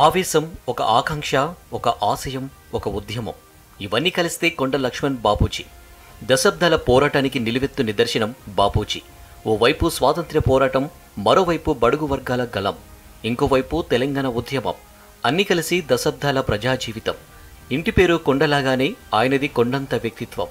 ఆవేశం ఒక ఆకాంక్ష ఒక ఆశయం ఒక ఉద్యమం ఇవన్నీ కలిస్తే కొండ లక్ష్మణ్ బాపూజీ దశాబ్దాల పోరాటానికి నిలువెత్తు నిదర్శనం బాపూజీ ఓవైపు స్వాతంత్ర్య పోరాటం మరోవైపు బడుగు వర్గాల గలం ఇంకోవైపు తెలంగాణ ఉద్యమం అన్ని కలిసి దశాబ్దాల ప్రజా జీవితం ఇంటి పేరు కొండలాగానే ఆయనది కొండంత వ్యక్తిత్వం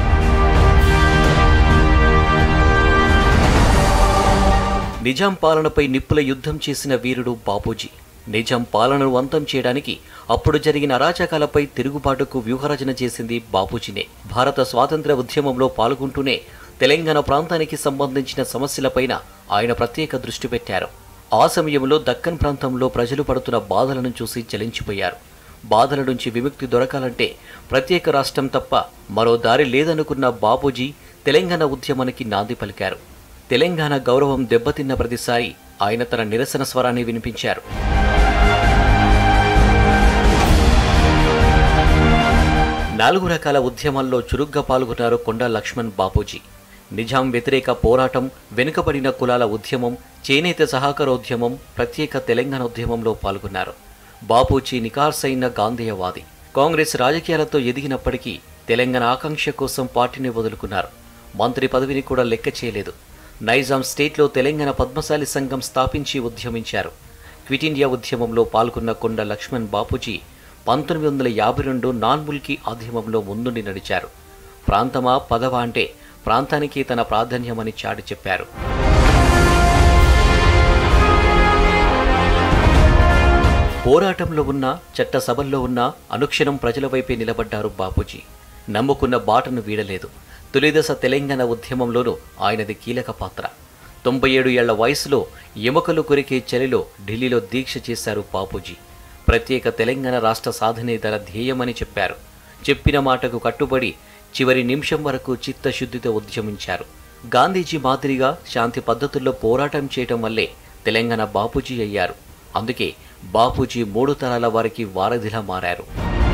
నిజాం పాలనపై నిప్పుల యుద్ధం చేసిన వీరుడు బాపూజీ నిజాం పాలనను అంతం చేయడానికి అప్పుడు జరిగిన అరాచకాలపై తిరుగుబాటుకు వ్యూహరచన చేసింది బాపూజీనే భారత స్వాతంత్ర్య ఉద్యమంలో పాల్గొంటూనే తెలంగాణ ప్రాంతానికి సంబంధించిన సమస్యలపైన ఆయన ప్రత్యేక దృష్టి పెట్టారు ఆ సమయంలో దక్కన్ ప్రాంతంలో ప్రజలు పడుతున్న బాధలను చూసి చలించిపోయారు బాధల నుంచి విముక్తి దొరకాలంటే ప్రత్యేక రాష్ట్రం తప్ప మరో దారి లేదనుకున్న బాపూజీ తెలంగాణ ఉద్యమానికి నాంది పలికారు తెలంగాణ గౌరవం దెబ్బతిన్న ప్రతిసారి ఆయన తన నిరసన స్వరాన్ని వినిపించారు నాలుగు రకాల ఉద్యమాల్లో చురుగ్గా పాల్గొన్నారు కొండా లక్ష్మణ్ బాపూజీ నిజాం వ్యతిరేక పోరాటం వెనుకబడిన కులాల ఉద్యమం చేనేత సహకారోద్యమం ప్రత్యేక తెలంగాణ ఉద్యమంలో పాల్గొన్నారు బాపూజీ నికార్సైన గాంధేయవాది కాంగ్రెస్ రాజకీయాలతో ఎదిగినప్పటికీ తెలంగాణ ఆకాంక్ష కోసం పార్టీని వదులుకున్నారు మంత్రి పదవిని కూడా లెక్క చేయలేదు నైజాం స్టేట్లో తెలంగాణ పద్మశాలి సంఘం స్థాపించి ఉద్యమించారు క్విట్ ఇండియా ఉద్యమంలో పాల్గొన్న కొండ లక్ష్మణ్ బాపూజీ పంతొమ్మిది వందల యాభై రెండు నాన్ ముల్కీ ఆధ్యమంలో ముందుండి నడిచారు ప్రాంతమా పదవా అంటే ప్రాంతానికి తన ప్రాధాన్యమని చాటి చెప్పారు పోరాటంలో ఉన్న చట్టసభల్లో ఉన్న అనుక్షణం ప్రజల వైపే నిలబడ్డారు బాపూజీ నమ్ముకున్న బాటను వీడలేదు తొలిదశ తెలంగాణ ఉద్యమంలోనూ ఆయనది కీలక పాత్ర తొంభై ఏడు ఏళ్ల వయసులో ఎముకలు కొరికే చలిలో ఢిల్లీలో దీక్ష చేశారు బాపూజీ ప్రత్యేక తెలంగాణ రాష్ట్ర సాధనే తన ధ్యేయమని చెప్పారు చెప్పిన మాటకు కట్టుబడి చివరి నిమిషం వరకు చిత్తశుద్ధితో ఉద్యమించారు గాంధీజీ మాదిరిగా శాంతి పద్ధతుల్లో పోరాటం చేయటం వల్లే తెలంగాణ బాపూజీ అయ్యారు అందుకే బాపూజీ మూడు తరాల వారికి వారధిలా మారారు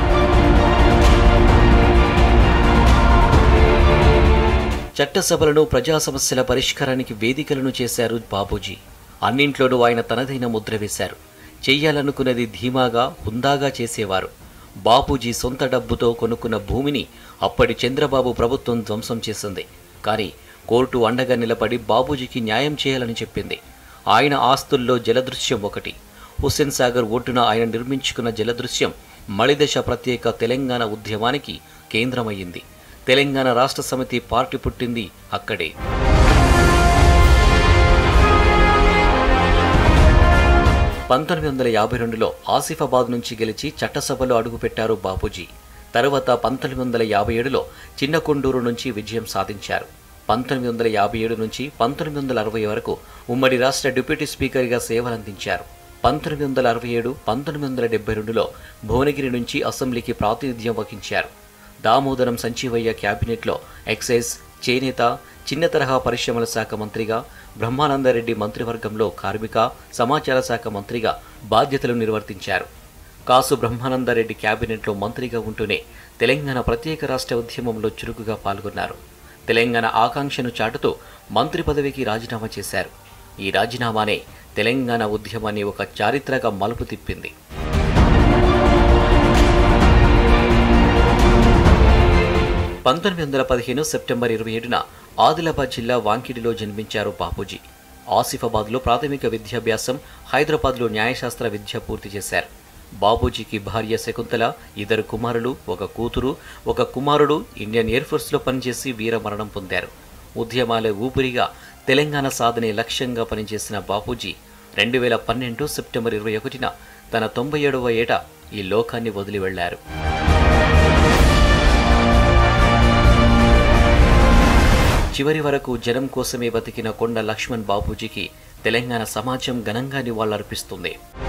చట్టసభలను ప్రజా సమస్యల పరిష్కారానికి వేదికలను చేశారు బాపూజీ అన్నింట్లోనూ ఆయన తనదైన ముద్ర వేశారు చెయ్యాలనుకున్నది ధీమాగా హుందాగా చేసేవారు బాపూజీ సొంత డబ్బుతో కొనుక్కున్న భూమిని అప్పటి చంద్రబాబు ప్రభుత్వం ధ్వంసం చేసింది కానీ కోర్టు అండగా నిలబడి బాబూజీకి న్యాయం చేయాలని చెప్పింది ఆయన ఆస్తుల్లో జలదృశ్యం ఒకటి హుస్సేన్ సాగర్ ఒడ్డున ఆయన నిర్మించుకున్న జలదృశ్యం మళిదశ ప్రత్యేక తెలంగాణ ఉద్యమానికి కేంద్రమయ్యింది తెలంగాణ రాష్ట్ర సమితి పార్టీ పుట్టింది అక్కడే పంతొమ్మిది వందల యాభై రెండులో ఆసిఫాబాద్ నుంచి గెలిచి చట్టసభలో అడుగుపెట్టారు బాపూజీ తరువాత పంతొమ్మిది వందల యాభై ఏడులో చిన్నకొండూరు నుంచి విజయం సాధించారు పంతొమ్మిది వందల యాభై ఏడు నుంచి పంతొమ్మిది వందల అరవై వరకు ఉమ్మడి రాష్ట్ర డిప్యూటీ స్పీకర్గా సేవలందించారు పంతొమ్మిది వందల అరవై ఏడు పంతొమ్మిది వందల డెబ్బై రెండులో భువనగిరి నుంచి అసెంబ్లీకి ప్రాతినిధ్యం వహించారు దామోదరం సంజీవయ్య క్యాబినెట్లో ఎక్సైజ్ చేనేత చిన్న తరహా పరిశ్రమల శాఖ మంత్రిగా బ్రహ్మానందరెడ్డి మంత్రివర్గంలో కార్మిక సమాచార శాఖ మంత్రిగా బాధ్యతలు నిర్వర్తించారు కాసు బ్రహ్మానందరెడ్డి క్యాబినెట్లో మంత్రిగా ఉంటూనే తెలంగాణ ప్రత్యేక రాష్ట్ర ఉద్యమంలో చురుకుగా పాల్గొన్నారు తెలంగాణ ఆకాంక్షను చాటుతూ మంత్రి పదవికి రాజీనామా చేశారు ఈ రాజీనామానే తెలంగాణ ఉద్యమాన్ని ఒక చారిత్రక మలుపు తిప్పింది పంతొమ్మిది వందల పదిహేను సెప్టెంబర్ ఇరవై ఏడున ఆదిలాబాద్ జిల్లా వాంకిడిలో జన్మించారు బాపూజీ ఆసిఫాబాద్లో ప్రాథమిక విద్యాభ్యాసం హైదరాబాద్లో న్యాయశాస్త్ర విద్య పూర్తి చేశారు బాపూజీకి భార్య శకుంతల ఇద్దరు కుమారులు ఒక కూతురు ఒక కుమారుడు ఇండియన్ ఎయిర్ ఫోర్స్లో పనిచేసి వీరమరణం పొందారు ఉద్యమాల ఊపిరిగా తెలంగాణ సాధనే లక్ష్యంగా పనిచేసిన బాపూజీ రెండు వేల పన్నెండు సెప్టెంబర్ ఇరవై ఒకటిన తన తొంభై ఏడవ ఏట ఈ లోకాన్ని వదిలి వెళ్లారు చివరి వరకు జనం కోసమే బతికిన కొండ లక్ష్మణ్ బాపూజీకి తెలంగాణ సమాజం ఘనంగా నివాళులర్పిస్తుంది